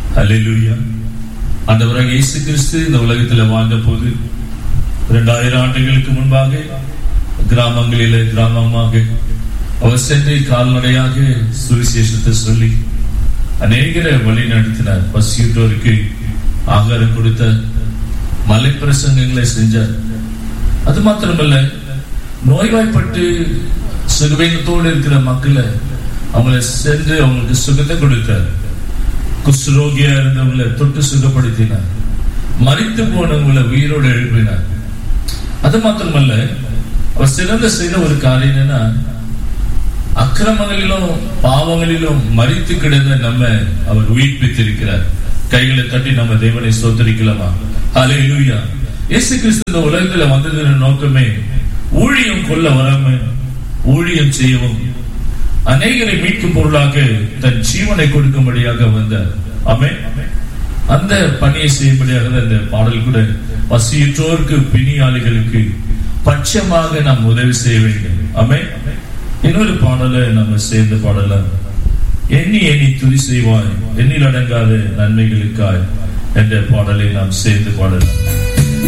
அல்லேலூயா ஆண்டவராக இயேசு கிறிஸ்து இந்த உலகத்தில் வாழ்ந்த போது இரண்டாயிரம் ஆண்டுகளுக்கு முன்பாக கிராமங்களிலே கிராமமாக அவர் சென்று கால்நடையாக சுவிசேஷத்தை சொல்லி அநேகரை வழி நடத்தினார் பசியுட்டோருக்கு ஆகாரம் கொடுத்த மலை பிரசங்கங்களை செஞ்சார் அது மாத்திரமல்ல நோய்வாய்ப்பட்டு சுகவேகத்தோடு இருக்கிற மக்களை அவங்களை சென்று அவங்களுக்கு சுகத்தை கொடுத்தார் குஷ்ரோகியா இருந்தவங்களை தொட்டு சுகப்படுத்தினார் மறித்து போனவங்களை உயிரோடு எழுப்பினார் அது மாத்திரமல்ல அவர் சிறந்த செய்த ஒரு காரியம் என்னன்னா அக்கிரமங்களிலும் பாவங்களிலும் மறித்து கிடந்த நம்ம அவர் உயிர்ப்பித்திருக்கிறார் கைகளை தட்டி நம்ம தேவனை சோதரிக்கலாமா ஹalleluya இயேசு கிறிஸ்து இந்த உலகத்துல வந்ததின் நோக்கமே ஊழியம் கொள்ள வராம ஊழியம் செய்யவும் அநேகரை மீட்கும் பொருளாக தன் ஜீவனை கொடுக்கும்படியாக வந்தார் ஆமே அந்த பணியை செய்யும்படியாக அந்த பாடல் கூட பசியுற்றோருக்கு பிணியாளிகளுக்கு பட்சமாக நாம் உதவி செய்ய வேண்டும் ஆமே இன்னொரு பாடலை நம்ம சேர்ந்து பாடலாம் எண்ணி எண்ணி துதி செய்வாய் எண்ணில் அடங்காத நன்மைகளுக்காய் என்ற பாடலை நாம் சேர்ந்து பாடலாம்